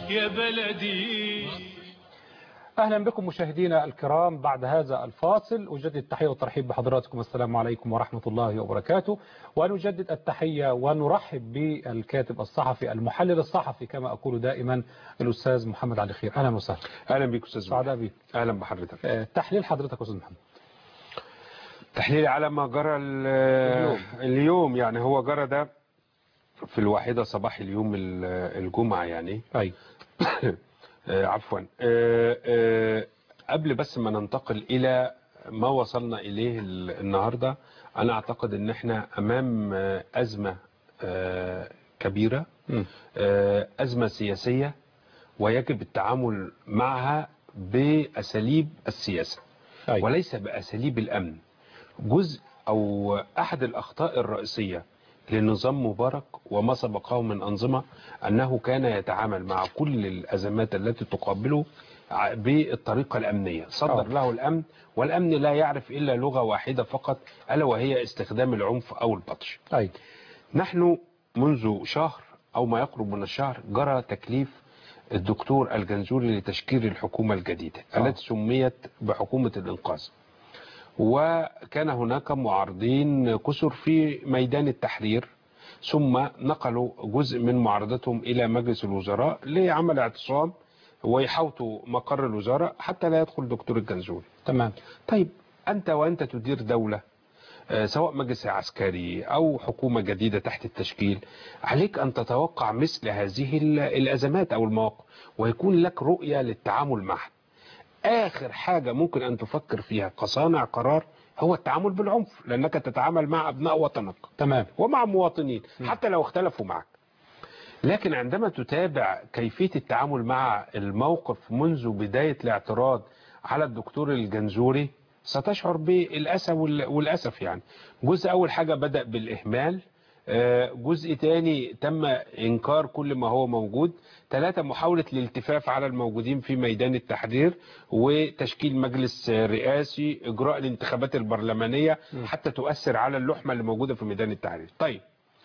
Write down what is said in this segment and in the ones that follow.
يا بلدي أهلا بكم مشاهدينا الكرام بعد هذا الفاصل أجدد التحية والترحيب بحضراتكم السلام عليكم ورحمة الله وبركاته ونجدد التحية ونرحب بالكاتب الصحفي المحلل الصحفي كما أقول دائما الأستاذ محمد علي خير أهلا وسهلا اهلا بيك استاذ سعداء بك اهلا بحضرتك آه، تحليل حضرتك أستاذ محمد تحليل على ما جرى ال- اليوم. اليوم يعني هو جرى ده في الواحدة صباح اليوم ال- الجمعة يعني أي آه، عفوا آه، آه، قبل بس ما ننتقل إلى ما وصلنا إليه ال- النهاردة أنا أعتقد أن احنا أمام آه، أزمة آه، كبيرة مم. آه، أزمة سياسية ويجب التعامل معها بأساليب السياسة أي. وليس بأساليب الأمن جزء أو أحد الأخطاء الرئيسية لنظام مبارك وما سبقه من أنظمة أنه كان يتعامل مع كل الأزمات التي تقابله ع- بالطريقة الأمنية صدر آه. له الأمن والأمن لا يعرف إلا لغة واحدة فقط ألا وهي استخدام العنف أو البطش أي نحن منذ شهر أو ما يقرب من الشهر جرى تكليف الدكتور الجنزوري لتشكيل الحكومة الجديدة آه. التي سميت بحكومة الإنقاذ وكان هناك معارضين كثر في ميدان التحرير ثم نقلوا جزء من معارضتهم إلى مجلس الوزراء لعمل اعتصام ويحوطوا مقر الوزارة حتى لا يدخل دكتور الجنزوري تمام طيب أنت وأنت تدير دولة آه، سواء مجلس عسكري أو حكومة جديدة تحت التشكيل عليك أن تتوقع مثل هذه ال- الأزمات أو المواقف ويكون لك رؤية للتعامل معها آخر حاجة ممكن أن تفكر فيها كصانع قرار هو التعامل بالعنف لأنك تتعامل مع أبناء وطنك تمام ومع مواطنين حتى لو اختلفوا معك لكن عندما تتابع كيفية التعامل مع الموقف منذ بداية الاعتراض على الدكتور الجنزوري ستشعر بالأسى وال- والأسف يعني جزء أول حاجة بدأ بالإهمال آه، جزء تاني تم إنكار كل ما هو موجود ثلاثة محاولة الالتفاف على الموجودين في ميدان التحرير وتشكيل مجلس آه، رئاسي إجراء الانتخابات البرلمانية حتى تؤثر على اللحمة اللي موجودة في ميدان التحرير طيب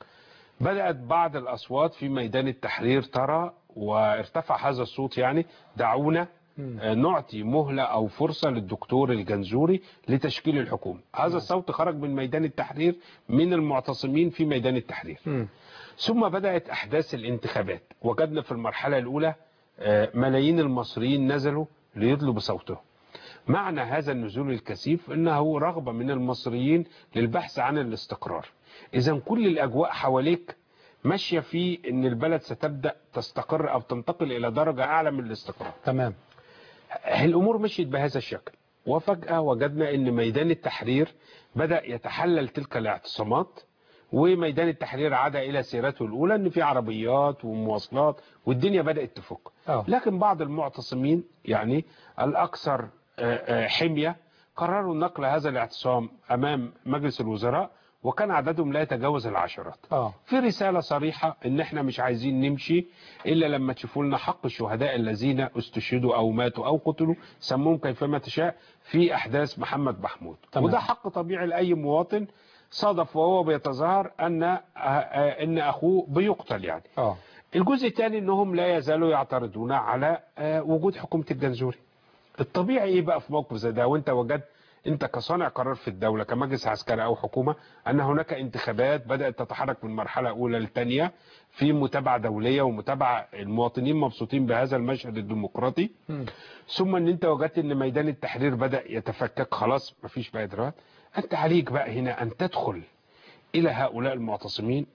بدأت بعض الأصوات في ميدان التحرير ترى وارتفع هذا الصوت يعني دعونا آه، نعطي مهلة أو فرصة للدكتور الجنزوري لتشكيل الحكومة هذا الصوت خرج من ميدان التحرير من المعتصمين في ميدان التحرير مم. ثم بدأت أحداث الانتخابات وجدنا في المرحلة الأولى آه، ملايين المصريين نزلوا ليدلوا بصوتهم معنى هذا النزول الكثيف انه رغبة من المصريين للبحث عن الاستقرار اذا كل الاجواء حواليك ماشية في ان البلد ستبدأ تستقر او تنتقل الى درجة اعلى من الاستقرار تمام الامور مشيت بهذا الشكل وفجأة وجدنا ان ميدان التحرير بدأ يتحلل تلك الاعتصامات وميدان التحرير عاد الى سيرته الاولى ان في عربيات ومواصلات والدنيا بدأت تفك آه. لكن بعض المعتصمين يعني الاكثر آه، آه، حمية قرروا نقل هذا الاعتصام امام مجلس الوزراء وكان عددهم لا يتجاوز العشرات آه في رسالة صريحة ان احنا مش عايزين نمشي الا لما تشوفوا لنا حق الشهداء الذين استشهدوا او ماتوا او قتلوا سموهم كيفما تشاء في احداث محمد محمود تمام. وده حق طبيعي لاي مواطن صادف وهو بيتظاهر ان آه، آه، ان اخوه بيقتل يعني آه الجزء الثاني انهم لا يزالوا يعترضون على آه، وجود حكومة الجنزوري الطبيعي ايه بقى في موقف زي ده وانت وجدت انت كصانع قرار في الدولة كمجلس عسكري او حكومة ان هناك انتخابات بدأت تتحرك من مرحلة اولى لثانية في متابعة دولية ومتابعة المواطنين مبسوطين بهذا المشهد الديمقراطي مم. ثم ان انت وجدت ان ميدان التحرير بدأ يتفكك خلاص مفيش بقى اجراءات انت عليك بقى هنا ان تدخل الى هؤلاء المعتصمين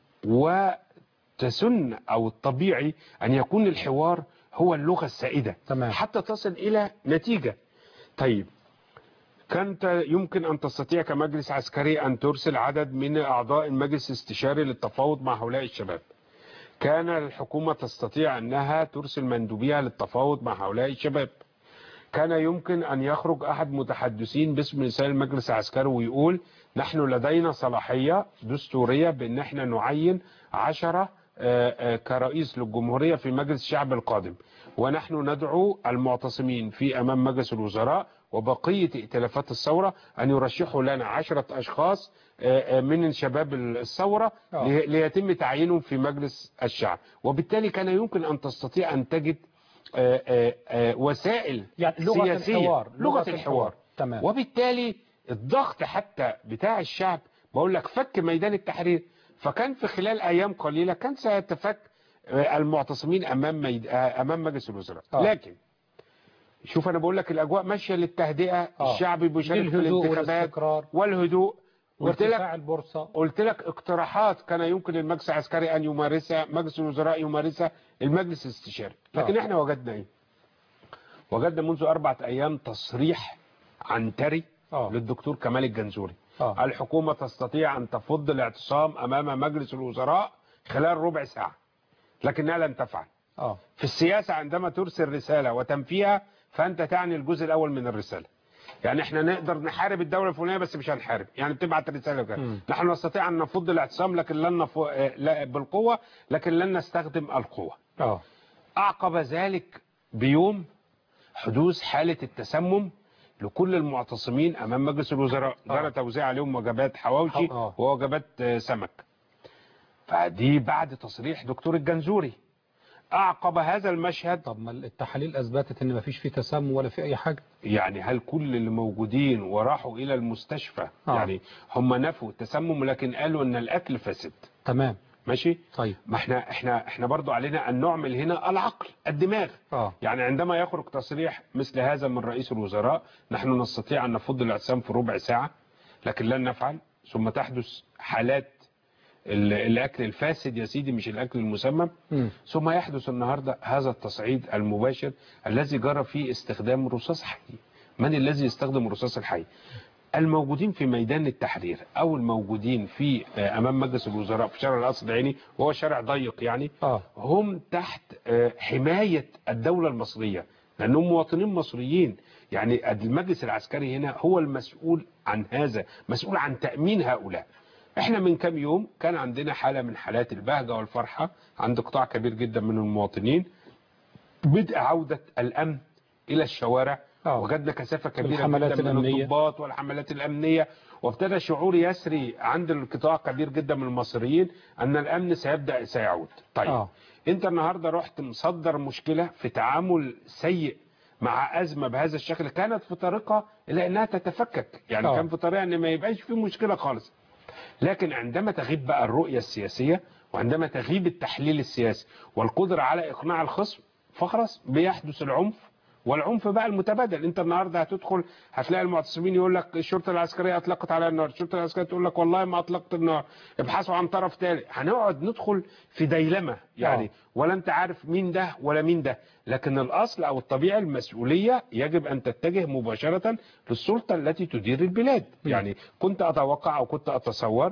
وتسن او الطبيعي ان يكون الحوار هو اللغة السائدة تمام. حتى تصل الى نتيجة طيب كانت يمكن أن تستطيع كمجلس عسكري أن ترسل عدد من أعضاء المجلس الاستشاري للتفاوض مع هؤلاء الشباب كان الحكومة تستطيع أنها ترسل مندوبيها للتفاوض مع هؤلاء الشباب كان يمكن أن يخرج أحد متحدثين باسم رسالة المجلس العسكري ويقول نحن لدينا صلاحية دستورية بأن احنا نعين عشرة آه، آه، كرئيس للجمهورية في مجلس الشعب القادم ونحن ندعو المعتصمين في أمام مجلس الوزراء وبقية ائتلافات الثورة أن يرشحوا لنا عشرة أشخاص آه، آه، من شباب الثورة آه. لي- ليتم تعيينهم في مجلس الشعب وبالتالي كان يمكن أن تستطيع أن تجد آه، آه، آه، وسائل يعني لغة سياسية الحوار لغة الحوار تمام وبالتالي الضغط حتى بتاع الشعب بقول لك فك ميدان التحرير فكان في خلال ايام قليله كان سيتفك آه، المعتصمين امام ميد... آه، امام مجلس الوزراء آه. لكن شوف انا بقول لك الاجواء ماشيه للتهدئه آه. الشعب بيشارك في للهدوء الانتخابات والاستقرار والهدوء قلت لك وارتفاع البورصة قلت لك اقتراحات كان يمكن المجلس العسكري ان يمارسها مجلس الوزراء يمارسها المجلس الاستشاري لكن آه. احنا وجدنا ايه وجدنا منذ اربعه ايام تصريح عنتري آه. للدكتور كمال الجنزوري آه. الحكومه تستطيع ان تفض الاعتصام امام مجلس الوزراء خلال ربع ساعه لكنها لن تفعل اه في السياسه عندما ترسل رساله وتنفيها فانت تعني الجزء الاول من الرساله يعني احنا نقدر نحارب الدوله الفلانيه بس مش هنحارب يعني بتبعت رساله كده مم. نحن نستطيع ان نفض الاعتصام لكن لن نف... آه، لا بالقوه لكن لن نستخدم القوه اه اعقب ذلك بيوم حدوث حاله التسمم لكل المعتصمين امام مجلس الوزراء آه. جرى توزيع عليهم وجبات حواوشي آه. ووجبات آه، سمك فدي بعد تصريح دكتور الجنزوري اعقب هذا المشهد طب ما التحاليل اثبتت ان مفيش فيه تسمم ولا في اي حاجه يعني هل كل اللي موجودين وراحوا الى المستشفى آه. يعني هم نفوا التسمم لكن قالوا ان الاكل فاسد تمام ماشي طيب ما احنا احنا احنا برضو علينا ان نعمل هنا العقل الدماغ اه يعني عندما يخرج تصريح مثل هذا من رئيس الوزراء نحن نستطيع ان نفض الاعتصام في ربع ساعه لكن لن نفعل ثم تحدث حالات ال- الاكل الفاسد يا سيدي مش الاكل المسمم مم. ثم يحدث النهارده هذا التصعيد المباشر الذي جرى فيه استخدام رصاص حي من الذي يستخدم الرصاص الحي الموجودين في ميدان التحرير او الموجودين في آه، امام مجلس الوزراء في شارع القصر العيني وهو شارع ضيق يعني اه هم تحت آه، حمايه الدوله المصريه لانهم مواطنين مصريين يعني المجلس العسكري هنا هو المسؤول عن هذا مسؤول عن تامين هؤلاء احنا من كام يوم كان عندنا حاله من حالات البهجه والفرحه عند قطاع كبير جدا من المواطنين بدء عوده الامن الى الشوارع آه. وجدنا كثافه كبيره الحملات جدا من الأمنية. الضباط والحملات الامنيه وابتدى شعور يسري عند القطاع كبير جدا من المصريين ان الامن سيبدا سيعود طيب آه. انت النهارده رحت مصدر مشكله في تعامل سيء مع ازمه بهذا الشكل كانت في طريقها الى انها تتفكك يعني آه. كان في طريقه ان ما يبقاش في مشكله خالص لكن عندما تغيب بقى الرؤيه السياسيه وعندما تغيب التحليل السياسي والقدره على اقناع الخصم فخلاص بيحدث العنف والعنف بقى المتبادل انت النهارده هتدخل هتلاقي المعتصمين يقول لك الشرطه العسكريه اطلقت على النار الشرطه العسكريه تقول لك والله ما اطلقت النار ابحثوا عن طرف ثالث هنقعد ندخل في ديلمه يعني آه. ولا انت عارف مين ده ولا مين ده لكن الاصل او الطبيعي المسؤوليه يجب ان تتجه مباشره للسلطه التي تدير البلاد م. يعني كنت اتوقع او كنت اتصور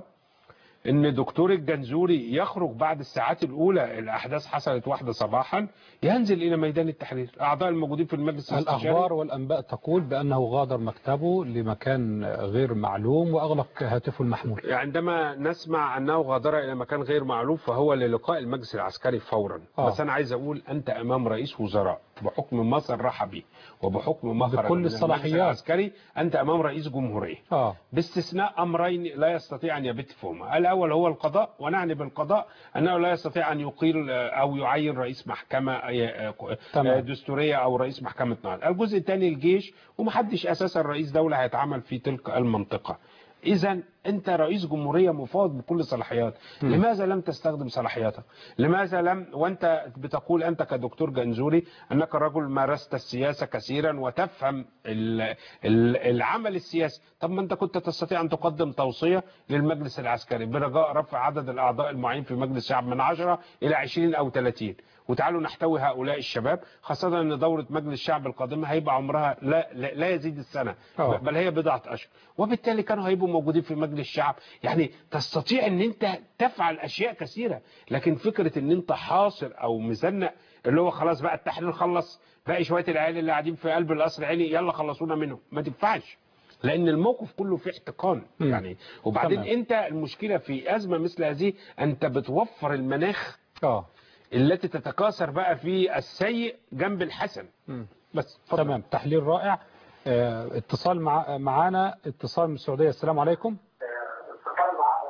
ان دكتور الجنزوري يخرج بعد الساعات الاولى الاحداث حصلت واحده صباحا ينزل الى ميدان التحرير اعضاء الموجودين في المجلس الأخبار الاستشاري والأنباء تقول بأنه غادر مكتبه لمكان غير معلوم وأغلق هاتفه المحمول عندما نسمع انه غادر الى مكان غير معلوم فهو للقاء المجلس العسكري فورا آه. بس انا عايز اقول انت امام رئيس وزراء بحكم ما صرح به وبحكم ما خرج بكل من المجلس الصلاحيات. العسكري انت امام رئيس جمهوريه اه باستثناء امرين لا يستطيع ان يبت فيهما، الاول هو القضاء ونعني بالقضاء انه لا يستطيع ان يقيل آه، او يعين رئيس محكمه آه، آه، تمام. دستوريه او رئيس محكمه نقض. الجزء الثاني الجيش ومحدش اساسا رئيس دوله هيتعامل في تلك المنطقه. اذا انت رئيس جمهوريه مفوض بكل صلاحيات، م. لماذا لم تستخدم صلاحياتك؟ لماذا لم وانت بتقول انت كدكتور جنزوري انك رجل مارست السياسه كثيرا وتفهم ال- ال- العمل السياسي، طب ما انت كنت تستطيع ان تقدم توصيه للمجلس العسكري برجاء رفع عدد الاعضاء المعين في مجلس الشعب من 10 الى 20 او 30 وتعالوا نحتوي هؤلاء الشباب خاصة ان دورة مجلس الشعب القادمة هيبقى عمرها لا, لا, لا يزيد السنة آه. بل هي بضعة اشهر وبالتالي كانوا هيبقوا موجودين في مجلس الشعب يعني تستطيع ان انت تفعل اشياء كثيرة لكن فكرة ان انت حاصر او مزنق اللي هو خلاص بقى التحرير خلص باقي شوية العيال اللي قاعدين في قلب القصر العيني يلا خلصونا منهم ما تنفعش لان الموقف كله فيه احتقان مم. يعني وبعدين تمام. انت المشكلة في ازمة مثل هذه انت بتوفر المناخ اه التي تتكاثر بقى في السيء جنب الحسن مم. بس تمام تحليل رائع آه، اتصال مع معانا اتصال من السعودية السلام عليكم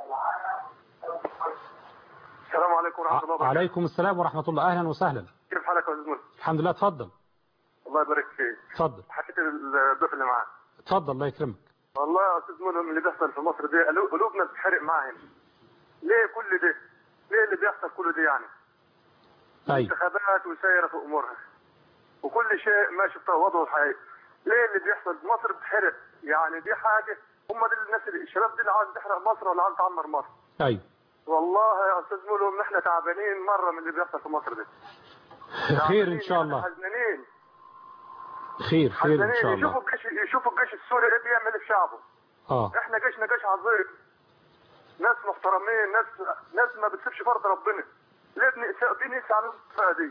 السلام عليكم ورحمة الله وبركاته عليكم السلام ورحمة الله أهلا وسهلا كيف حال حالك يا استاذ ملهم الحمد لله اتفضل الله يبارك فيك اتفضل حكيت الضيف اللي معاك اتفضل الله يكرمك والله يا استاذ ملهم اللي بيحصل في مصر دي قلو- قلوبنا بتحرق معاهم ليه كل ده؟ ليه اللي بيحصل كل ده يعني؟ ايوه انتخابات وسايره في امورها وكل شيء ماشي في وضعه الحقيقي ليه اللي بيحصل في مصر بتحرق يعني دي حاجه هم دي الناس اللي الشباب دي اللي عاوز تحرق مصر ولا عاوز تعمر مصر ايوه والله يا استاذ ملهم احنا تعبانين مره من اللي بيحصل في مصر ده خير ان شاء الله حزنانين خير خير ان شاء حزنانين يشوفوا الله الجيش يشوفوا الجيش السوري ايه بيعمل في شعبه اه احنا جيشنا جيش عظيم ناس محترمين ناس ناس ما بتسيبش فرض ربنا ليه بنقسى بنقسى على الفئه دي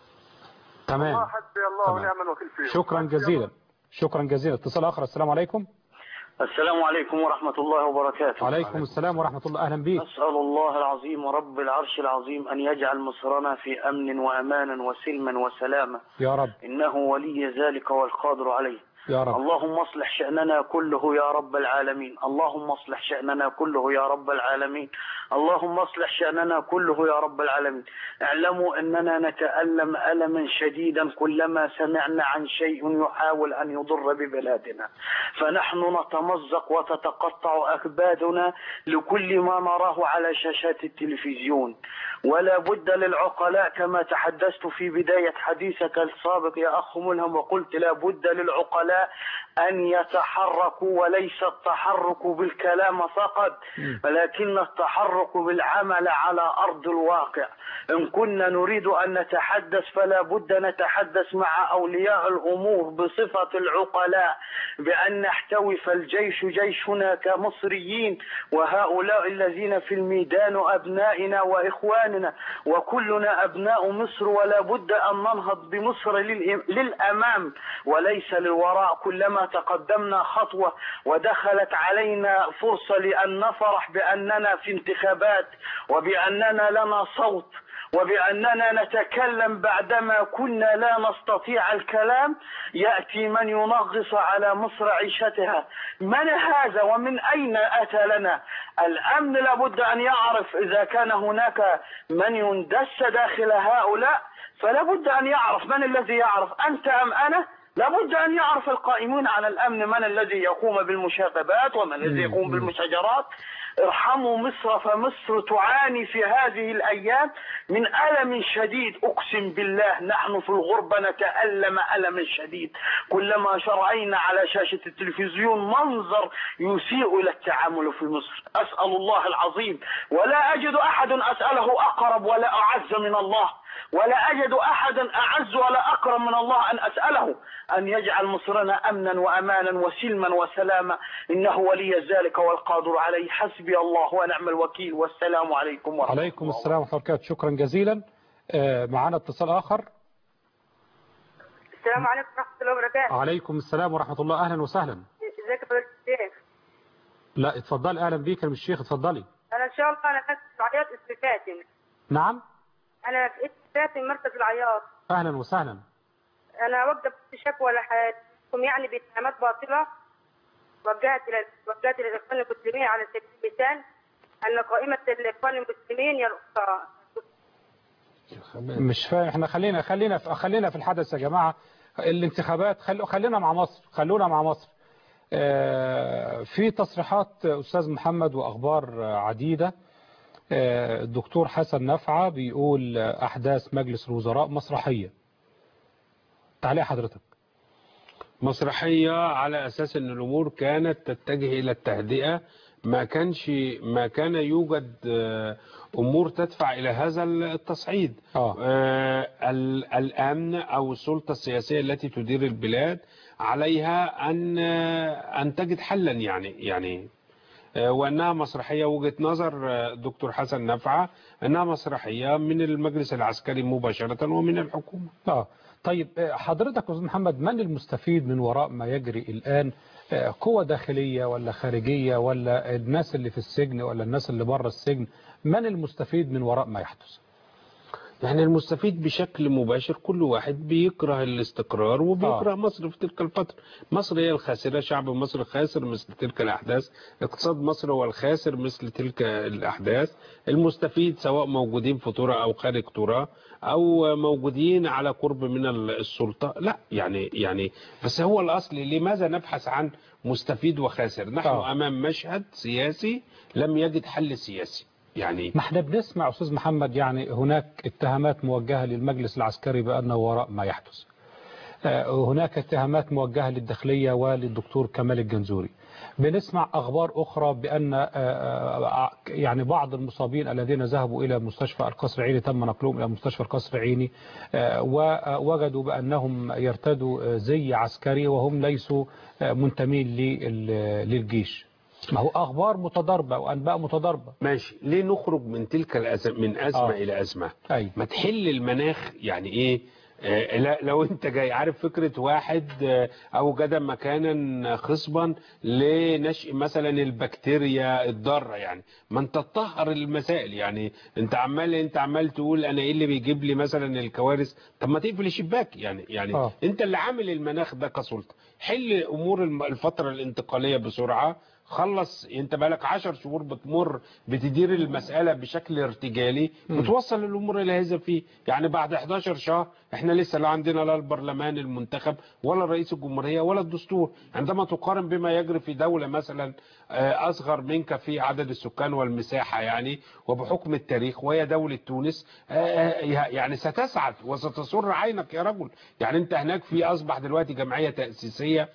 تمام الله حسبي الله تمام. ونعم الوكيل فيه شكرا جزيلا شكرا جزيلا اتصال اخر السلام عليكم السلام عليكم ورحمة الله وبركاته وعليكم السلام ورحمة الله اهلا بيك أسأل الله العظيم ورب العرش العظيم أن يجعل مصرنا في أمن وأمان وسلما وسلامة يا رب إنه ولي ذلك والقادر عليه يا رب اللهم اصلح شأننا كله يا رب العالمين اللهم اصلح شأننا كله يا رب العالمين اللهم اصلح شأننا كله يا رب العالمين اعلموا أننا نتألم ألما شديدا كلما سمعنا عن شيء يحاول أن يضر ببلادنا فنحن نتمزق وتتقطع أكبادنا لكل ما نراه على شاشات التلفزيون ولا بد للعقلاء كما تحدثت في بداية حديثك السابق يا أخ ملهم وقلت لا بد للعقلاء أن يتحركوا وليس التحرك بالكلام فقط ولكن التحرك بالعمل على أرض الواقع إن كنا نريد أن نتحدث فلا بد نتحدث مع أولياء الأمور بصفة العقلاء بأن نحتوي فالجيش جيشنا كمصريين وهؤلاء الذين في الميدان أبنائنا وإخواننا وكلنا أبناء مصر ولا بد أن ننهض بمصر للإ- للأمام وليس للوراء كلما تقدمنا خطوة ودخلت علينا فرصة لأن نفرح بأننا في انتخابات وبأننا لنا صوت وبأننا نتكلم بعدما كنا لا نستطيع الكلام يأتي من ينغص على مصر عيشتها من هذا ومن أين أتى لنا الأمن لابد أن يعرف إذا كان هناك من يندس داخل هؤلاء فلا بد أن يعرف من الذي يعرف أنت أم أنا لابد أن يعرف القائمون على الأمن من الذي يقوم بالمشاغبات ومن الذي يقوم بالمشاجرات ارحموا مصر فمصر تعاني في هذه الأيام من ألم شديد أقسم بالله نحن في الغربة نتألم ألم شديد كلما شرعينا على شاشة التلفزيون منظر يسيء إلى التعامل في مصر أسأل الله العظيم ولا أجد أحد أسأله أقرب ولا أعز من الله ولا أجد أحدا أعز ولا أكرم من الله أن أسأله أن يجعل مصرنا أمنا وأمانا وسلما وسلاما إنه ولي ذلك والقادر عليه حسبي الله ونعم الوكيل والسلام عليكم ورحمة عليكم الله السلام ورحمة الله وبركاته شكرا جزيلا آه، معنا اتصال آخر السلام عليكم ورحمة الله وبركاته عليكم السلام ورحمة الله أهلا وسهلا ازيك يا فضيلة الشيخ لا اتفضلي أهلا بيك يا الشيخ اتفضلي انا ان شاء الله انا بس في عياط استفاتن نعم انا في استفاتن مركز العياط أهلا وسهلا انا وقفت شكوى لحياتكم يعني باتهامات باطلة وجهت الى وجهت الى الاخوان المسلمين على سبيل المثال ان قائمة الاخوان المسلمين يرقى مش فاهم احنا خلينا خلينا في خلينا في الحدث يا جماعة الانتخابات خلو خلينا مع مصر خلونا مع مصر آه، في تصريحات أستاذ محمد وأخبار عديدة آه، الدكتور حسن نفعة بيقول آه، أحداث مجلس الوزراء مسرحية تعليق حضرتك مسرحية على أساس أن الأمور كانت تتجه إلى التهدئة ما كانش ما كان يوجد آه، أمور تدفع إلى هذا التصعيد آه. آه، ال- الأمن أو السلطة السياسية التي تدير البلاد عليها أن آه، أن تجد حلا يعني يعني آه، وأنها مسرحية وجهة نظر آه، دكتور حسن نفعة أنها مسرحية من المجلس العسكري مباشرة ومن الحكومة آه. طيب آه، حضرتك أستاذ محمد من المستفيد من وراء ما يجري الآن آه، قوة داخلية ولا خارجية ولا الناس اللي في السجن ولا الناس اللي بره السجن من المستفيد من وراء ما يحدث يعني المستفيد بشكل مباشر كل واحد بيكره الاستقرار وبيكره آه. مصر في تلك الفترة مصر هي الخاسرة شعب مصر خاسر مثل تلك الأحداث اقتصاد مصر هو الخاسر مثل تلك الأحداث المستفيد سواء موجودين في ترى أو خارج ترى أو موجودين على قرب من السلطة لا يعني يعني بس هو الأصل لماذا نبحث عن مستفيد وخاسر نحن آه. أمام مشهد سياسي لم يجد حل سياسي يعني ما احنا بنسمع أستاذ محمد يعني هناك اتهامات موجهة للمجلس العسكري بأنه وراء ما يحدث آه، هناك اتهامات موجهة للداخلية وللدكتور كمال الجنزوري بنسمع أخبار أخرى بأن آه، آه، يعني بعض المصابين الذين ذهبوا إلى مستشفى القصر العيني تم نقلهم إلى مستشفى القصر العيني آه، ووجدوا بأنهم يرتدوا آه، زي عسكري وهم ليسوا آه، منتمين لل- للجيش ما هو أخبار متضاربة وأنباء متضاربة ماشي ليه نخرج من تلك الأزمة من أزمة آه. إلى أزمة أي ما تحل المناخ يعني ايه آه، لا لو انت جاي عارف فكرة واحد آه، اوجد مكانا خصبا لنشء مثلا البكتيريا الضارة يعني ما انت تطهر المسائل يعني انت عمال انت عمال تقول انا ايه اللي بيجيب لي مثلا الكوارث طب ما تقفل الشباك يعني يعني آه. انت اللي عامل المناخ ده كسلطة حل امور الم- الفترة الانتقالية بسرعة خلص انت بقالك 10 شهور بتمر بتدير المسألة بشكل ارتجالي بتوصل الامور الى هذا فيه يعني بعد 11 شهر احنا لسه لا عندنا لا البرلمان المنتخب ولا رئيس الجمهورية ولا الدستور عندما تقارن بما يجري في دولة مثلا آه، اصغر منك في عدد السكان والمساحة يعني وبحكم التاريخ وهي دولة تونس آه، آه، يعني ستسعد وستسر عينك يا رجل يعني انت هناك في اصبح دلوقتي جمعية تأسيسية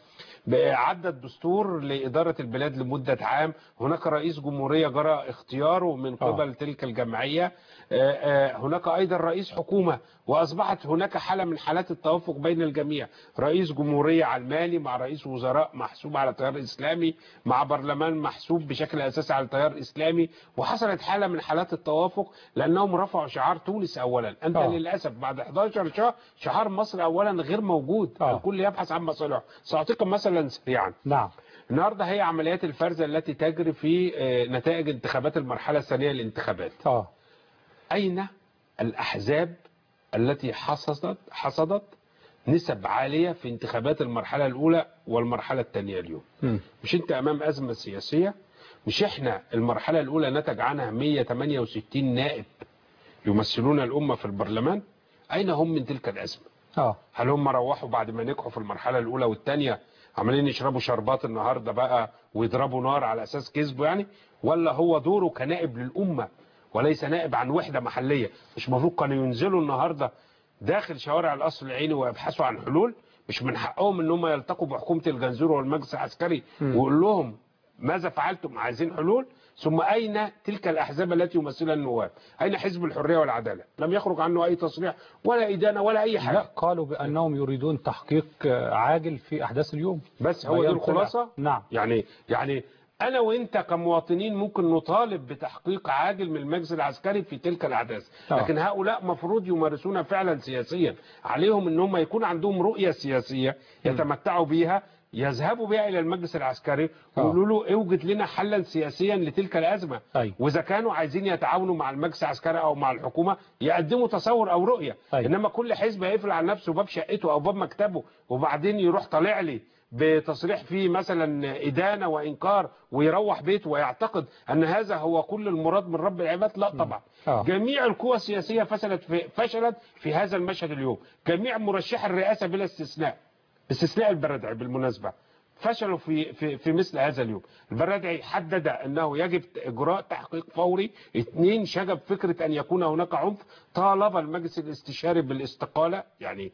عدى الدستور لإدارة البلاد لمدة عام هناك رئيس جمهورية جرى اختياره من آه. قبل تلك الجمعية آه، آه، هناك أيضا رئيس حكومة وأصبحت هناك حالة من حالات التوافق بين الجميع رئيس جمهورية علماني مع رئيس وزراء محسوب على تيار إسلامي مع برلمان محسوب بشكل أساسي على تيار إسلامي وحصلت حالة من حالات التوافق لأنهم رفعوا شعار تونس أولا أنت آه. للأسف بعد 11 شهر شعار مصر أولا غير موجود آه. الكل يبحث عن مصالحه سأعطيك مثلا سريعا نعم النهارده هي عمليات الفرز التي تجري في آه، نتائج انتخابات المرحلة الثانية للانتخابات اه أين الأحزاب التي حصدت حصدت نسب عالية في انتخابات المرحلة الأولى والمرحلة الثانية اليوم مم. مش انت امام ازمة سياسية مش احنا المرحلة الاولى نتج عنها 168 نائب يمثلون الامة في البرلمان اين هم من تلك الازمة اه هل هم روحوا بعد ما نجحوا في المرحلة الاولى والثانية عمالين يشربوا شربات النهاردة بقى ويضربوا نار على اساس كذبه يعني ولا هو دوره كنائب للامة وليس نائب عن وحدة محلية مش المفروض كانوا ينزلوا النهاردة داخل شوارع القصر العيني ويبحثوا عن حلول مش من حقهم ان هم يلتقوا بحكومة الجنزور والمجلس العسكري ويقول لهم ماذا فعلتم عايزين حلول ثم أين تلك الأحزاب التي يمثلها النواب أين حزب الحرية والعدالة لم يخرج عنه أي تصريح ولا إدانة ولا أي لا حاجة قالوا بأنهم يريدون تحقيق آه، عاجل في أحداث اليوم بس هو دي أيام طلع. الخلاصة نعم يعني يعني أنا وأنت كمواطنين ممكن نطالب بتحقيق عاجل من المجلس العسكري في تلك الأحداث آه. لكن هؤلاء مفروض يمارسون فعلا سياسيا عليهم أن هم يكون عندهم رؤية سياسية يتمتعوا بيها يذهبوا بها إلى المجلس العسكري آه. ويقولوا له اوجد لنا حلا سياسيا لتلك الأزمة أيوة. وإذا كانوا عايزين يتعاونوا مع المجلس العسكري أو مع الحكومة يقدموا تصور أو رؤية أيوة. إنما كل حزب يقفل على نفسه باب شقته أو باب مكتبه وبعدين يروح طالع لي بتصريح فيه مثلا إدانة وإنكار ويروح بيته ويعتقد أن هذا هو كل المراد من رب العباد لا طبعا آه. جميع القوى السياسية فشلت في, فشلت في هذا المشهد اليوم جميع مرشح الرئاسة بلا استثناء باستثناء البردعي بالمناسبة فشلوا في في في مثل هذا اليوم البرادعي حدد انه يجب اجراء تحقيق فوري اثنين شجب فكره ان يكون هناك عنف طالب المجلس الاستشاري بالاستقاله يعني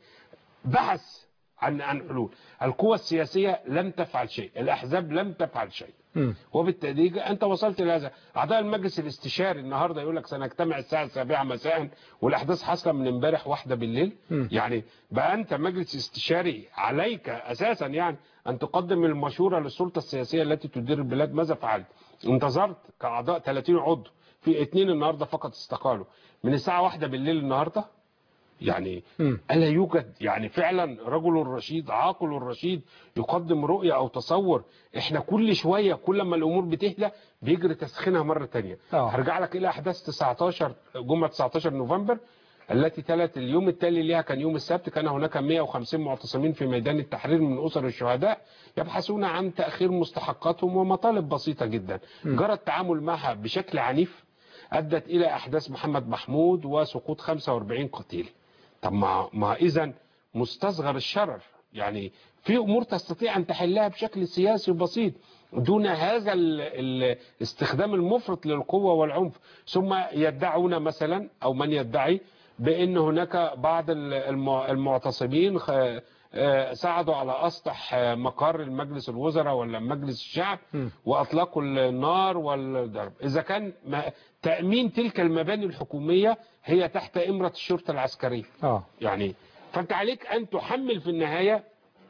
بحث عن عن حلول القوى السياسيه لم تفعل شيء الاحزاب لم تفعل شيء مم. وبالتالي انت وصلت لهذا اعضاء المجلس الاستشاري النهارده يقول لك سنجتمع الساعه السابعة مساء والاحداث حاصله من امبارح واحده بالليل مم. يعني بقى انت مجلس استشاري عليك اساسا يعني ان تقدم المشوره للسلطه السياسيه التي تدير البلاد ماذا فعلت انتظرت كاعضاء 30 عضو في اثنين النهارده فقط استقالوا من الساعه واحدة بالليل النهارده يعني مم. ألا يوجد يعني فعلا رجل رشيد عاقل رشيد يقدم رؤية أو تصور احنا كل شوية كل ما الأمور بتهدى بيجري تسخينها مرة تانية آه. هرجع لك إلى أحداث 19 جمعة 19 نوفمبر التي تلت اليوم التالي لها كان يوم السبت كان هناك 150 معتصمين في ميدان التحرير من أسر الشهداء يبحثون عن تأخير مستحقاتهم ومطالب بسيطة جدا جرى التعامل معها بشكل عنيف أدت إلى أحداث محمد محمود وسقوط 45 قتيل طب ما, ما إذا مستصغر الشرر يعني في أمور تستطيع أن تحلها بشكل سياسي بسيط دون هذا ال- الاستخدام المفرط للقوة والعنف ثم يدعون مثلا أو من يدعي بأن هناك بعض ال- الم- المعتصمين خ- آه، ساعدوا على أسطح آه، مقر المجلس الوزراء ولا مجلس الشعب وأطلقوا النار والضرب إذا كان ما- تأمين تلك المباني الحكومية هي تحت إمرة الشرطة العسكرية اه يعني فأنت عليك أن تحمل في النهاية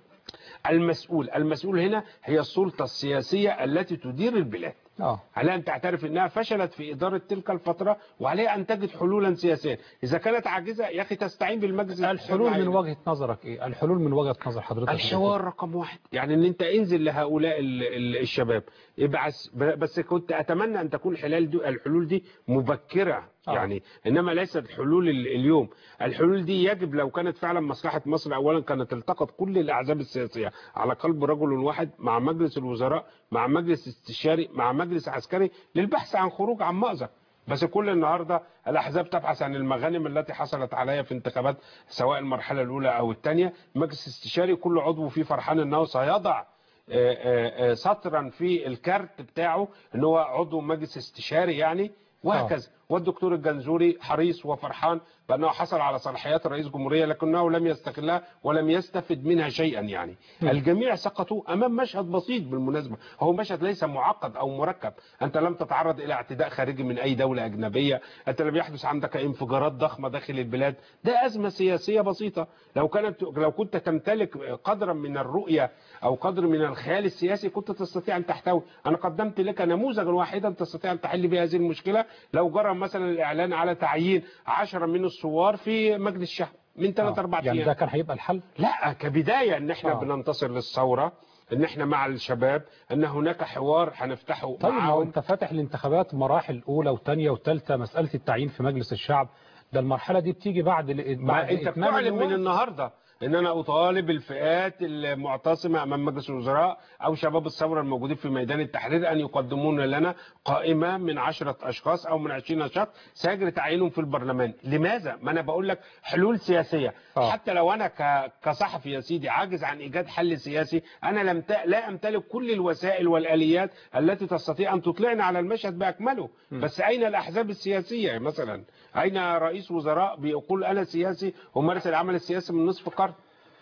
المسؤول المسؤول هنا هي السلطة السياسية التي تدير البلاد اه عليها أن تعترف أنها فشلت في إدارة تلك الفترة وعليها أن تجد حلولا سياسية إذا كانت عاجزة يا أخي تستعين بالمجلس الحلول من الشعبي. وجهة نظرك ايه الحلول من وجهة نظر حضرتك الحوار رقم واحد يعني ان انت انزل لهؤلاء ال- ال- الشباب ابعث ب- بس كنت اتمنى ان تكون الحلال دي الحلول دي مبكره آه. يعني انما ليست حلول ال- اليوم الحلول دي يجب لو كانت فعلا مصلحه مصر اولا كانت التقط كل الاحزاب السياسيه على قلب رجل واحد مع مجلس الوزراء مع مجلس استشاري مع مجلس عسكري للبحث عن خروج عن مأزق بس كل النهارده الاحزاب تبحث عن المغانم التي حصلت عليها في انتخابات سواء المرحله الاولى او الثانيه مجلس استشاري كل عضو فيه فرحان انه سيضع آه، آه، آه، سطرا في الكارت بتاعه ان هو عضو مجلس استشاري يعني وهكذا والدكتور الجنزوري حريص وفرحان بانه حصل على صلاحيات رئيس جمهوريه لكنه لم يستغلها ولم يستفد منها شيئا يعني الجميع سقطوا امام مشهد بسيط بالمناسبه هو مشهد ليس معقد او مركب انت لم تتعرض الى اعتداء خارجي من اي دوله اجنبيه انت لم يحدث عندك انفجارات ضخمه داخل البلاد ده ازمه سياسيه بسيطه لو كانت لو كنت تمتلك قدرا من الرؤيه او قدر من الخيال السياسي كنت تستطيع ان تحتوي انا قدمت لك نموذجا واحدا تستطيع ان تحل به هذه المشكله لو جرى مثلا الاعلان على تعيين عشرة من الثوار في مجلس الشعب من ثلاث آه. اربع يعني ايام ده كان هيبقى الحل لا كبداية ان احنا آه. بننتصر للثورة ان احنا مع الشباب ان هناك حوار هنفتحه طيب ما هو معاهم انت فاتح الانتخابات مراحل اولى وثانيه وثالثه مساله التعيين في مجلس الشعب ده المرحله دي بتيجي بعد ال- ما بعد انت إتمام بتعلن من النواب. النهارده ان انا اطالب الفئات المعتصمه امام مجلس الوزراء او شباب الثوره الموجودين في ميدان التحرير ان يقدمون لنا قائمه من عشرة اشخاص او من عشرين شخص سيجري تعيينهم في البرلمان لماذا ما انا بقول لك حلول سياسيه آه. حتى لو انا ك- كصحفي يا سيدي عاجز عن ايجاد حل سياسي انا لم ت... لا امتلك كل الوسائل والاليات التي تستطيع ان تطلعنا على المشهد باكمله بس اين الاحزاب السياسيه مثلا اين رئيس وزراء بيقول انا سياسي ومارس العمل السياسي من نصف قرن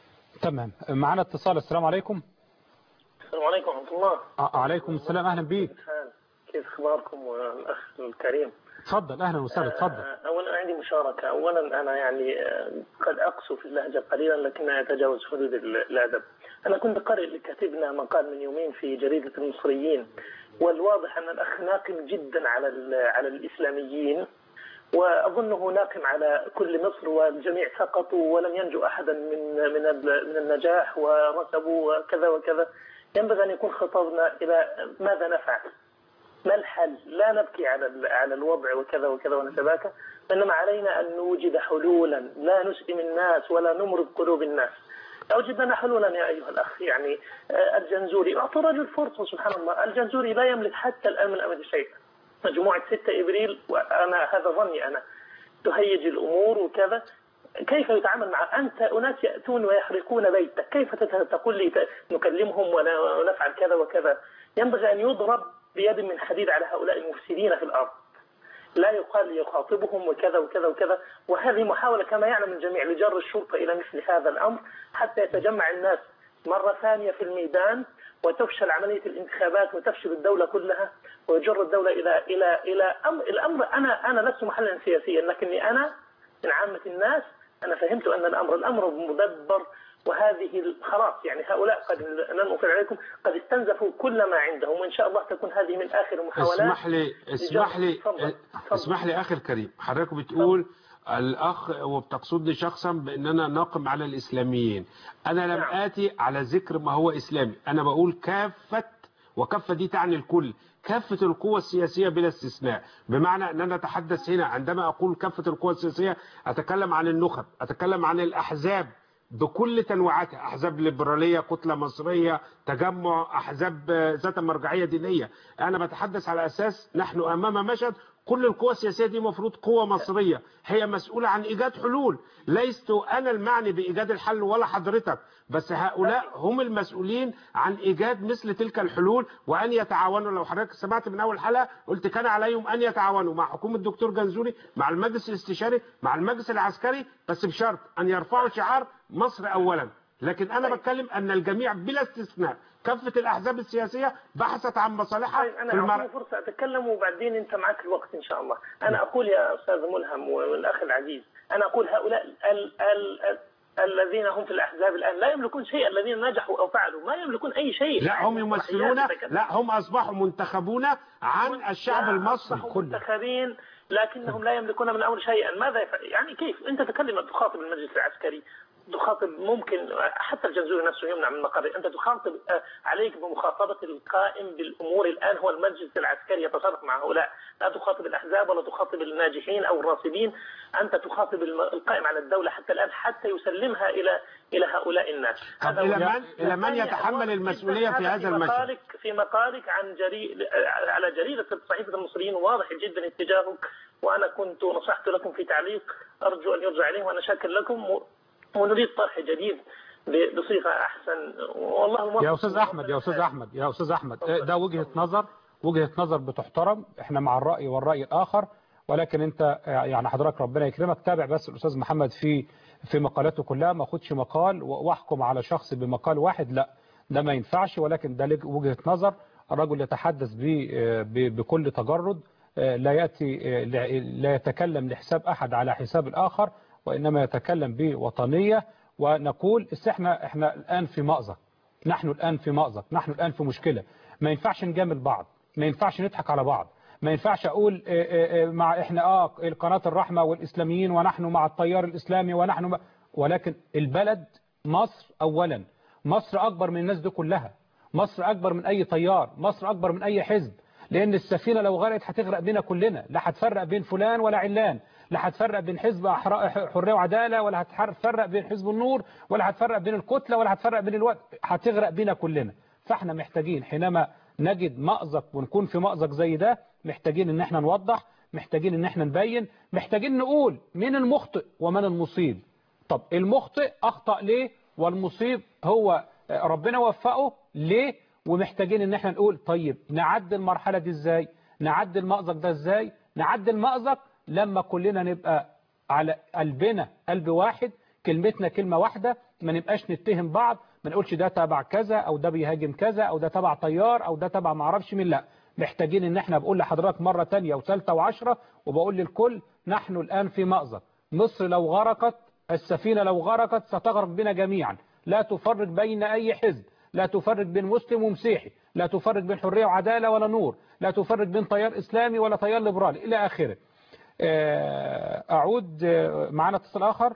تمام معانا اتصال السلام عليكم السلام عليكم ورحمة الله آه، عليكم السلام اهلا بيك حال كيف اخباركم والاخ الكريم اتفضل اهلا وسهلا اتفضل آه، اولا عندي مشاركة اولا انا يعني آه، قد اقسو في اللهجة قليلا لكنها يتجاوز حدود ال- الادب انا كنت قارئ لكاتبنا مقال من يومين في جريدة المصريين والواضح ان الاخ ناقم جدا على ال- على الاسلاميين واظنه ناقم على كل مصر والجميع سقطوا ولم ينجو احدا من من ال- من النجاح وركبوا وكذا وكذا ينبغي ان يكون خطابنا الى ماذا نفعل؟ ما الحل؟ لا نبكي على ال- على الوضع وكذا وكذا ونتباكى وانما علينا ان نوجد حلولا لا نسئم الناس ولا نمرض قلوب الناس. اوجد لنا حلولا يا ايها الاخ يعني آه، الجنزوري اعطوا رجل فرصه سبحان الله، الجنزوري لا يملك حتى الان من امر شيء. مجموعه 6 ابريل وانا هذا ظني انا تهيج الامور وكذا كيف يتعامل مع انت اناس ياتون ويحرقون بيتك، كيف تت- تقول لي ت- نكلمهم ولا- ونفعل كذا وكذا؟ ينبغي ان يضرب بيد من حديد على هؤلاء المفسدين في الارض. لا يقال يخاطبهم وكذا وكذا وكذا وهذه محاولة كما يعلم الجميع لجر الشرطة إلى مثل هذا الأمر حتى يتجمع الناس مرة ثانية في الميدان وتفشل عملية الانتخابات وتفشل الدولة كلها ويجر الدولة إلى إلى إلى أمر الأمر أنا أنا لست محللا سياسيا لكني أنا من عامة الناس أنا فهمت أن الأمر الأمر مدبر وهذه ال- خلاص يعني هؤلاء قد لن أطيل عليكم قد استنزفوا كل ما عندهم وإن شاء الله تكون هذه من آخر محاولات اسمح لي اسمح لي تفضل، تفضل. اسمح لي اخي الكريم حضرتك بتقول الاخ وبتقصدني شخصا باننا ناقم على الاسلاميين انا لم نعم. اتي على ذكر ما هو اسلامي انا بقول كافه وكافة دي تعني الكل كافة القوى السياسية بلا استثناء بمعنى أن أنا أتحدث هنا عندما أقول كافة القوى السياسية أتكلم عن النخب أتكلم عن الأحزاب بكل تنوعاتها احزاب ليبراليه كتله مصريه تجمع احزاب ذات مرجعيه دينيه انا بتحدث على اساس نحن امام مشهد كل القوى السياسيه دي مفروض قوه مصريه هي مسؤوله عن ايجاد حلول ليست انا المعني بايجاد الحل ولا حضرتك بس هؤلاء هم المسؤولين عن ايجاد مثل تلك الحلول وان يتعاونوا لو حضرتك سمعت من اول حلقه قلت كان عليهم ان يتعاونوا مع حكومه الدكتور جنزوري مع المجلس الاستشاري مع المجلس العسكري بس بشرط ان يرفعوا شعار مصر اولا لكن انا بتكلم ان الجميع بلا استثناء كافه الاحزاب السياسيه بحثت عن مصالحها طيب انا في المر... اعطيني فرصه اتكلم وبعدين انت معك الوقت ان شاء الله انا اقول يا استاذ ملهم والاخ العزيز انا اقول هؤلاء ال ال ال الذين هم في الاحزاب الان لا يملكون شيء الذين نجحوا او فعلوا ما يملكون اي شيء لا هم يمثلون لا هم اصبحوا منتخبون عن الشعب لا، المصري أصبحوا كله منتخبين لكنهم لا يملكون من الامر شيئا ماذا يفعل يعني كيف انت تكلم تخاطب المجلس العسكري تخاطب ممكن حتى الجنزوري نفسه يمنع من مقره انت تخاطب آه، عليك بمخاطبه القائم بالامور الان هو المجلس العسكري يتصرف مع هؤلاء لا تخاطب الاحزاب ولا تخاطب الناجحين او الراصدين انت تخاطب الم- القائم على الدوله حتى الان حتى يسلمها الى الى هؤلاء الناس طب هذا إلى هو- من- إلى من الثاني يتحمل واضح المسؤولية جداً في هذا المشهد؟ مقالك في مقالك عن جري... على جريدة صحيفة المصريين واضح جدا اتجاهك وأنا كنت نصحت لكم في تعليق أرجو أن يرجع إليه وأنا شاكر لكم و... ونريد طرح جديد ب- بصيغة أحسن والله الموفق يا استاذ احمد يا استاذ احمد يا استاذ احمد آه، ده وجهة نظر وجهة نظر بتحترم احنا مع الرأي والرأي الاخر ولكن انت آه، يعني حضرتك ربنا يكرمك تابع بس الاستاذ محمد في في مقالاته كلها ما اخدش مقال و- واحكم على شخص بمقال واحد لا ده ما ينفعش ولكن ده لج- وجهة نظر الرجل يتحدث ب- آه، ب- بكل تجرد آه، لا يأتي آه، لا- لا يتكلم لحساب احد على حساب الاخر وانما يتكلم بوطنية ونقول اس احنا احنا الان في مأزق نحن الآن في مأزق نحن الآن في مشكلة ما ينفعش نجامل بعض ما ينفعش نضحك على بعض ما ينفعش أقول آه، آه، آه، مع إحنا آه القناة الرحمة والإسلاميين ونحن مع التيار الإسلامي ونحن م... ولكن البلد مصر أولا مصر أكبر من الناس دي كلها مصر أكبر من أي تيار مصر أكبر من أي حزب لأن السفينة لو غرقت هتغرق بينا كلنا لا هتفرق بين فلان ولا علان لا هتفرق بين حزب أحرا- حرية وعدالة ولا هتفرق بين حزب النور ولا هتفرق بين الكتلة ولا هتفرق بين الوقت هتغرق بينا كلنا فاحنا محتاجين حينما نجد مأزق ونكون في مأزق زي ده محتاجين ان احنا نوضح محتاجين ان احنا نبين محتاجين نقول مين المخطئ ومن المصيب طب المخطئ أخطأ ليه والمصيب هو ربنا وفقه ليه ومحتاجين ان احنا نقول طيب نعدي المرحلة دي ازاي نعدي المأزق ده ازاي نعدي المأزق لما كلنا نبقى على قلبنا قلب واحد كلمتنا كلمة واحدة ما نبقاش نتهم بعض ما نقولش ده تبع كذا او ده بيهاجم كذا او ده تبع طيار او ده تبع معرفش مين لا محتاجين ان احنا بقول لحضرتك مرة تانية وثالثة وعشرة وبقول للكل نحن الآن في مأزق مصر لو غرقت السفينة لو غرقت ستغرق بنا جميعا لا تفرق بين أي حزب لا تفرق بين مسلم ومسيحي لا تفرق بين حرية وعدالة ولا نور لا تفرق بين تيار إسلامي ولا تيار ليبرالي إلى آخره آه، أعود آه، معنا اتصال آخر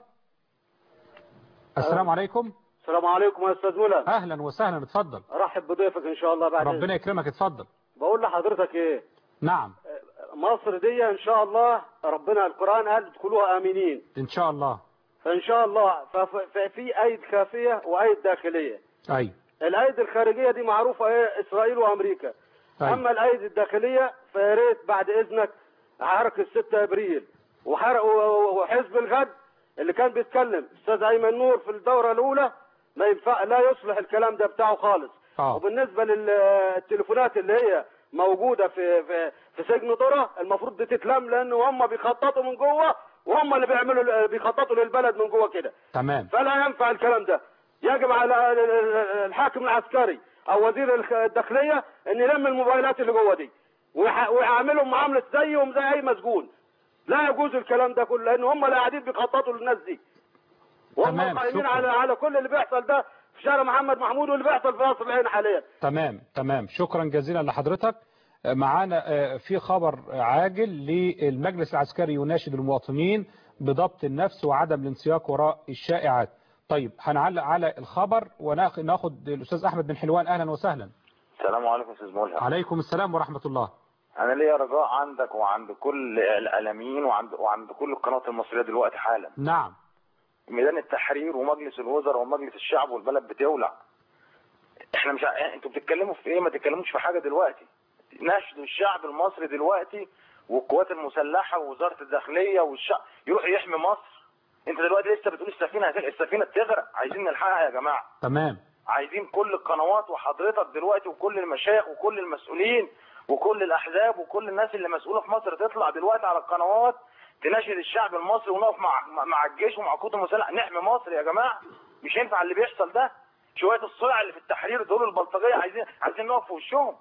السلام عليكم السلام عليكم يا استاذ مولى أهلا وسهلا اتفضل ارحب بضيفك ان شاء الله بعد إذنك. ربنا يكرمك اتفضل بقول لحضرتك ايه نعم مصر دي ان شاء الله ربنا القران قال ادخلوها امنين إن شاء الله فان شاء الله فف- ففي ايد خافيه وايد داخليه أي الايد الخارجيه دي معروفه ايه اسرائيل وامريكا أي. اما الايد الداخليه فيا ريت بعد اذنك حركه 6 ابريل وحرق وحزب الغد اللي كان بيتكلم استاذ ايمن نور في الدوره الاولى ما ينفع لا يصلح الكلام ده بتاعه خالص آه. وبالنسبه للتليفونات اللي هي موجوده في في في سجن ذره المفروض دي تتلم لان هم بيخططوا من جوه وهم اللي بيعملوا بيخططوا للبلد من جوه كده تمام فلا ينفع الكلام ده يجب على الحاكم العسكري او وزير الخ- الداخليه ان يلم الموبايلات اللي جوه دي ويح- ويعاملهم معامله زيهم زي اي مسجون لا يجوز الكلام ده كله لان هم اللي قاعدين بيخططوا للناس دي وهم تمام، قايمين شكرا. على على كل اللي بيحصل ده في شارع محمد محمود واللي بيحصل في قصر العين حاليا تمام تمام شكرا جزيلا لحضرتك معانا آه، في خبر عاجل للمجلس العسكري يناشد المواطنين بضبط النفس وعدم الانسياق وراء الشائعات طيب هنعلق على الخبر وناخد الأستاذ أحمد بن حلوان أهلا وسهلا السلام عليكم استاذ ملهم عليكم السلام ورحمة الله انا ليا رجاء عندك وعند كل الاعلاميين وعند وعند كل القنوات المصريه دلوقتي حالا نعم ميدان التحرير ومجلس الوزراء ومجلس الشعب والبلد بتولع احنا مش ع... انتوا بتتكلموا في ايه ما تتكلموش في حاجه دلوقتي نشدوا الشعب المصري دلوقتي والقوات المسلحه ووزاره الداخليه والشعب يروح يحمي مصر انت دلوقتي لسه بتقول السفينه هت... السفينه بتغرق عايزين نلحقها يا جماعه تمام عايزين كل القنوات وحضرتك دلوقتي وكل المشايخ وكل المسؤولين وكل الاحزاب وكل الناس اللي مسؤوله في مصر تطلع دلوقتي على القنوات تناشد الشعب المصري ونقف مع مع الجيش ومع القوات المسلحه نحمي مصر يا جماعه مش ينفع اللي بيحصل ده شويه الصلع اللي في التحرير دول البلطجيه عايزين عايزين نقف في وشهم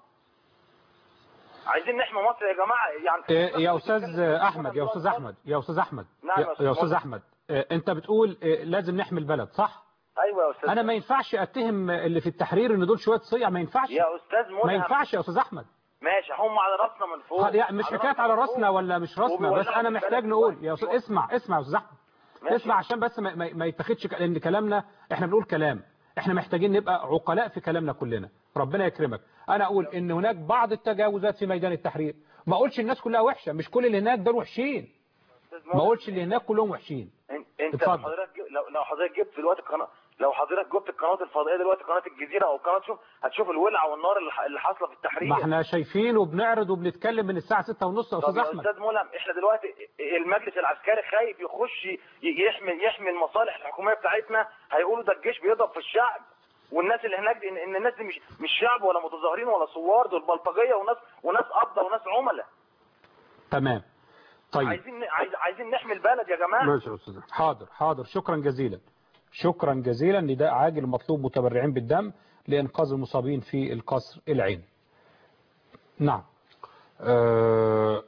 عايزين نحمي مصر يا جماعه يعني إيه يا أستاذ أحمد يا أستاذ أحمد يا أستاذ أحمد نعم يا يا- أستاذ يا أستاذ مصر. أحمد إيه، أنت بتقول إيه، لازم نحمي البلد صح؟ ايوه يا استاذ أنا ما ينفعش أتهم اللي في التحرير إن دول شوية صيع ما ينفعش يا استاذ ما ملهم ينفعش يا أستاذ أحمد ماشي هم على راسنا من فوق خ- يعني مش حكاية على راسنا ولا مش راسنا بس وبيولعوا أنا في محتاج البلد نقول دلوقتي. يا أستاذ اسمع اسمع يا أستاذ أحمد ماشي. اسمع عشان بس ما, ما, ما يتاخدش ك- لأن كلامنا إحنا بنقول كلام إحنا محتاجين نبقى عقلاء في كلامنا كلنا ربنا يكرمك أنا أقول إن هناك بعض التجاوزات في ميدان التحرير ما أقولش الناس كلها وحشة مش كل اللي هناك دول وحشين أستاذ ما ملهم. أقولش اللي هناك كلهم وحشين إن- انت اتفضل. لو حضرتك جب- لو لو حضرتك جبت دلوقتي القناه لو حضرتك جبت القنوات الفضائيه دلوقتي قناه الجزيره او قناه شوف هتشوف الولعه والنار اللي ح- اللي حاصله في التحرير ما احنا شايفين وبنعرض وبنتكلم من الساعة 6 ونص يا طب أستاذ يا أحمد استاذ ملهم احنا دلوقتي المجلس العسكري خايف يخش ي- يحمي يحمي المصالح الحكوميه بتاعتنا هيقولوا ده الجيش بيضرب في الشعب والناس اللي هناك دي ان إن الناس دي مش مش شعب ولا متظاهرين ولا ثوار دول بلطجيه وناس وناس قبضه وناس عملاء تمام طيب عايزين عايز عايزين نحمي البلد يا جماعه ماشي يا استاذ أحمد. حاضر حاضر شكرا جزيلا شكرا جزيلا نداء عاجل مطلوب متبرعين بالدم لإنقاذ المصابين في القصر العيني نعم آه،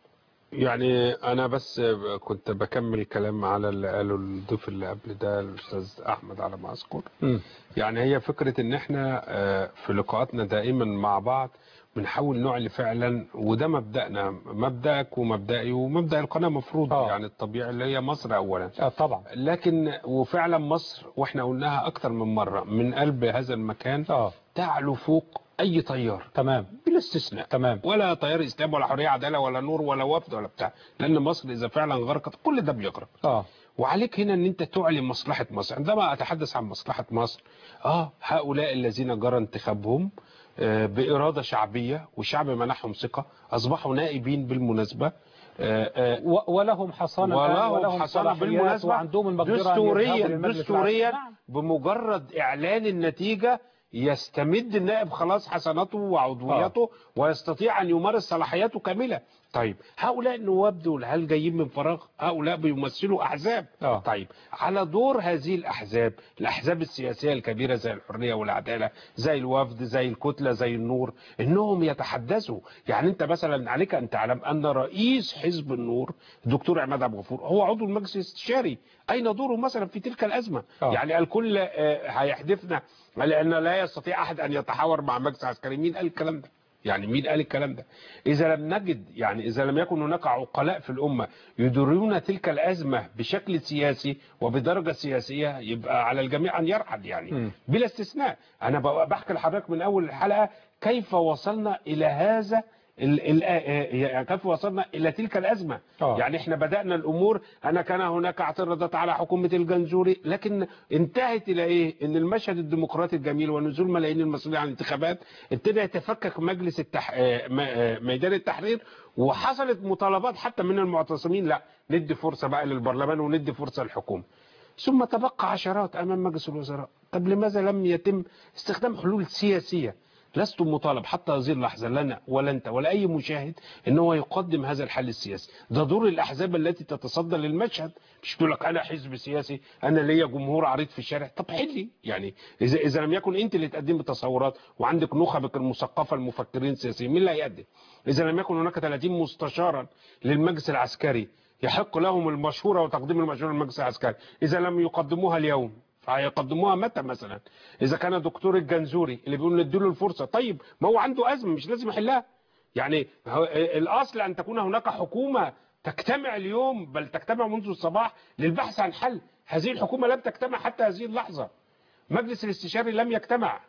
يعني انا بس كنت بكمل كلام على اللي قاله الضيف اللي قبل ده الاستاذ احمد على ما اذكر مم. يعني هي فكرة ان احنا آه، في لقاءاتنا دائما مع بعض بنحاول نعلي فعلا وده مبدأنا مبدأك ومبدأي ومبدأ القناة مفروض آه. يعني الطبيعي اللي هي مصر اولا آه طبعا لكن وفعلا مصر واحنا قلناها اكتر من مرة من قلب هذا المكان اه تعلو فوق اي طيار تمام بلا استثناء تمام ولا تيار اسلام ولا حريه عداله ولا نور ولا وفد ولا بتاع لان مصر اذا فعلا غرقت كل ده بيغرق اه وعليك هنا ان انت تعلي مصلحه مصر عندما اتحدث عن مصلحه مصر اه هؤلاء الذين جرى انتخابهم آه، باراده شعبيه والشعب منحهم ثقه اصبحوا نائبين بالمناسبه آه، آه، و- ولهم حصانة الآن، ولهم حصانه صلاحيات بالمناسبه وعندهم المقدرة أن دستوريا يذهبوا للمجلس دستوريا العسكري. نعم. بمجرد اعلان النتيجه يستمد النائب خلاص حسناته وعضويته ويستطيع ان يمارس صلاحياته كامله طيب هؤلاء النواب دول هل جايين من فراغ هؤلاء بيمثلوا احزاب آه. طيب على دور هذه الاحزاب الاحزاب السياسيه الكبيره زي الحريه والعداله زي الوفد زي الكتله زي النور انهم يتحدثوا يعني انت مثلا عليك ان تعلم ان رئيس حزب النور الدكتور عماد عبد الغفور هو عضو المجلس الاستشاري اين دوره مثلا في تلك الازمه آه. يعني الكل آه، هيحدفنا لان لا يستطيع احد ان يتحاور مع مجلس عسكري مين قال الكلام ده يعني مين قال الكلام ده إذا لم نجد يعني إذا لم يكن هناك عقلاء في الأمة يديرون تلك الأزمة بشكل سياسي وبدرجة سياسية يبقى على الجميع أن يرحل يعني م. بلا استثناء أنا ب- بحكي لحضرتك من أول الحلقة كيف وصلنا إلى هذا ال- ال- آه، كيف وصلنا إلى تلك الأزمة آه. يعني احنا بدأنا الأمور أنا كان هناك اعتراضات على حكومة الجنزوري لكن انتهت إلى إيه إن المشهد الديمقراطي الجميل ونزول ملايين المسؤولين عن الانتخابات ابتدى يتفكك مجلس التح... آه، م- آه، ميدان التحرير وحصلت مطالبات حتى من المعتصمين لا ندي فرصة بقى للبرلمان وندي فرصة للحكومة ثم تبقى عشرات أمام مجلس الوزراء طب لماذا لم يتم استخدام حلول سياسية لست مطالب حتى هذه اللحظة لنا ولا أنت ولا أي مشاهد أن هو يقدم هذا الحل السياسي ده دور الأحزاب التي تتصدى للمشهد مش تقول لك أنا حزب سياسي أنا ليا جمهور عريض في الشارع طب حلي يعني إذا إذا لم يكن أنت اللي تقدم التصورات وعندك نخبك المثقفة المفكرين السياسيين مين اللي هيقدم إذا لم يكن هناك 30 مستشارا للمجلس العسكري يحق لهم المشورة وتقديم المشورة للمجلس العسكري إذا لم يقدموها اليوم فهيقدموها متى مثلا إذا كان دكتور الجنزوري اللي بيقول نديله الفرصة طيب ما هو عنده أزمة مش لازم يحلها يعني هو- الأصل أن تكون هناك حكومة تجتمع اليوم بل تجتمع منذ الصباح للبحث عن حل هذه الحكومة لم تجتمع حتى هذه اللحظة مجلس الاستشاري لم يجتمع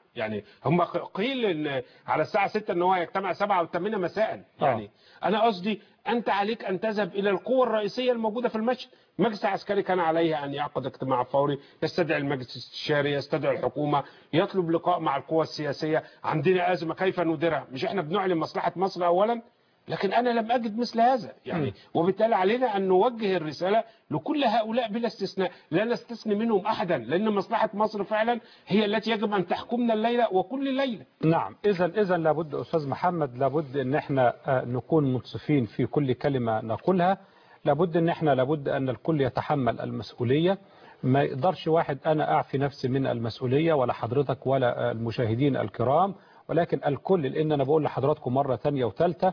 يعني هم قيل ان على الساعه 6 ان هو يجتمع 7 او 8 مساء يعني انا قصدي انت عليك ان تذهب الى القوه الرئيسيه الموجوده في المشهد المجلس العسكري كان عليه ان يعقد اجتماع فوري يستدعي المجلس الاستشاري يستدعي الحكومه يطلب لقاء مع القوى السياسيه عندنا ازمه كيف نديرها مش احنا بنعلن مصلحه مصر اولا لكن انا لم اجد مثل هذا يعني وبالتالي علينا ان نوجه الرساله لكل هؤلاء بلا استثناء لا نستثني منهم احدا لان مصلحه مصر فعلا هي التي يجب ان تحكمنا الليله وكل ليله نعم اذا اذا لابد استاذ محمد لابد ان احنا آه، نكون منصفين في كل كلمه نقولها لابد ان احنا لابد ان الكل يتحمل المسؤوليه ما يقدرش واحد انا اعفي نفسي من المسؤوليه ولا حضرتك ولا آه، المشاهدين الكرام ولكن الكل لان انا بقول لحضراتكم مره ثانيه وثالثه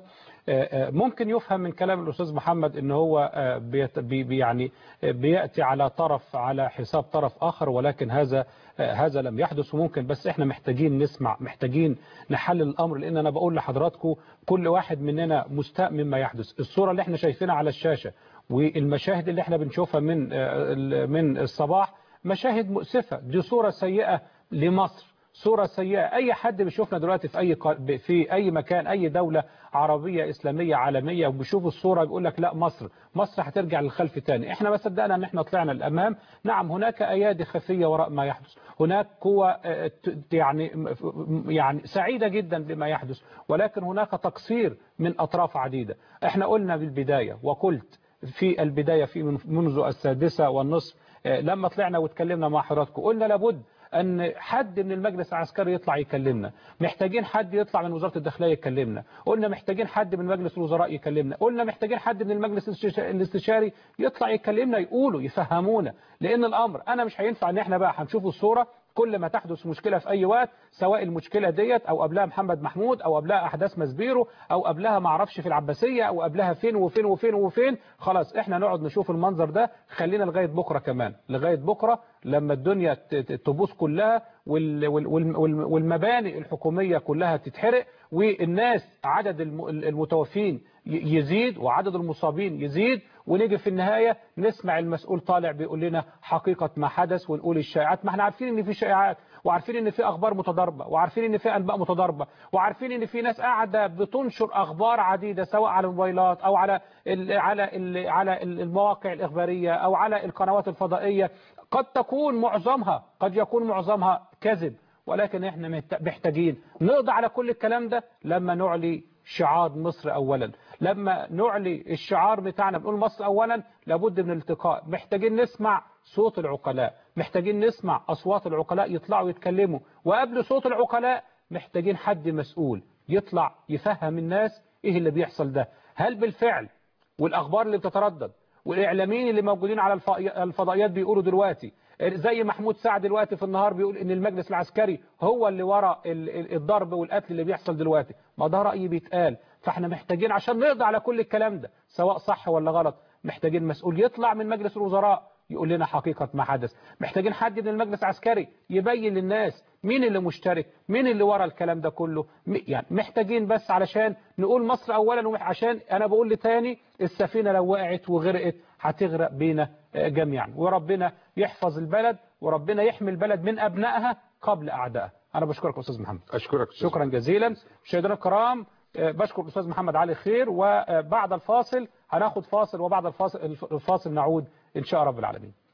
ممكن يفهم من كلام الاستاذ محمد ان هو آه، بيت- بي بي- يعني آه، بياتي على طرف على حساب طرف اخر ولكن هذا آه، هذا لم يحدث وممكن بس احنا محتاجين نسمع محتاجين نحلل الامر لان انا بقول لحضراتكم كل واحد مننا مستاء مما يحدث الصوره اللي احنا شايفينها على الشاشه والمشاهد اللي احنا بنشوفها من آه، ال- من الصباح مشاهد مؤسفه دي صوره سيئه لمصر صورة سيئة أي حد بيشوفنا دلوقتي في أي قا- في أي مكان أي دولة عربية إسلامية عالمية وبيشوف الصورة بيقول لك لا مصر مصر هترجع للخلف تاني إحنا ما صدقنا إن إحنا طلعنا للأمام نعم هناك أيادي خفية وراء ما يحدث هناك قوة آه، ت- يعني يعني سعيدة جدا بما يحدث ولكن هناك تقصير من أطراف عديدة إحنا قلنا بالبداية وقلت في البداية في من- منذ السادسة والنصف آه، لما طلعنا واتكلمنا مع حضراتكم قلنا لابد ان حد من المجلس العسكري يطلع يكلمنا محتاجين حد يطلع من وزارة الداخلية يكلمنا قلنا محتاجين حد من مجلس الوزراء يكلمنا قلنا محتاجين حد من المجلس الاستش- الاستشاري يطلع يكلمنا يقولوا يفهمونا لان الامر انا مش هينفع ان احنا بقى هنشوف الصورة كل ما تحدث مشكلة في أي وقت سواء المشكلة ديت أو قبلها محمد محمود أو قبلها أحداث مسبيرو أو قبلها معرفش في العباسية أو قبلها فين وفين وفين وفين خلاص إحنا نقعد نشوف المنظر ده خلينا لغاية بكرة كمان لغاية بكرة لما الدنيا ت- ت- تبوظ كلها وال- وال- وال- وال- والمباني الحكومية كلها تتحرق والناس عدد الم- المتوفين ي- يزيد وعدد المصابين يزيد ونيجي في النهاية نسمع المسؤول طالع بيقول لنا حقيقة ما حدث ونقول الشائعات ما احنا عارفين ان في شائعات وعارفين ان في اخبار متضاربة وعارفين ان في انباء متضاربة وعارفين ان في ناس قاعدة بتنشر اخبار عديدة سواء على الموبايلات او على ال على ال على المواقع الاخبارية او على القنوات الفضائية قد تكون معظمها قد يكون معظمها كذب ولكن احنا محت- محتاجين نقضي على كل الكلام ده لما نعلي شعار مصر اولا لما نعلي الشعار بتاعنا بنقول مصر اولا لابد من الالتقاء محتاجين نسمع صوت العقلاء محتاجين نسمع اصوات العقلاء يطلعوا يتكلموا وقبل صوت العقلاء محتاجين حد مسؤول يطلع يفهم الناس ايه اللي بيحصل ده هل بالفعل والاخبار اللي بتتردد والاعلاميين اللي موجودين على الف- الفضائيات بيقولوا دلوقتي زي محمود سعد دلوقتي في النهار بيقول ان المجلس العسكري هو اللي ورا ال- ال- الضرب والقتل اللي بيحصل دلوقتي ما ده رأي بيتقال فاحنا محتاجين عشان نقضي على كل الكلام ده سواء صح ولا غلط محتاجين مسؤول يطلع من مجلس الوزراء يقول لنا حقيقة ما حدث محتاجين حد من المجلس العسكري يبين للناس مين اللي مشترك مين اللي ورا الكلام ده كله م- يعني محتاجين بس علشان نقول مصر اولا وعشان انا بقول لتاني السفينة لو وقعت وغرقت هتغرق بينا آه، جميعا وربنا يحفظ البلد وربنا يحمي البلد من ابنائها قبل اعدائها انا بشكرك استاذ محمد اشكرك شكرا جزيلا مشاهدينا الكرام آه، بشكر الاستاذ محمد علي خير وبعد الفاصل هناخد فاصل وبعد الفاصل الفاصل نعود ان شاء رب العالمين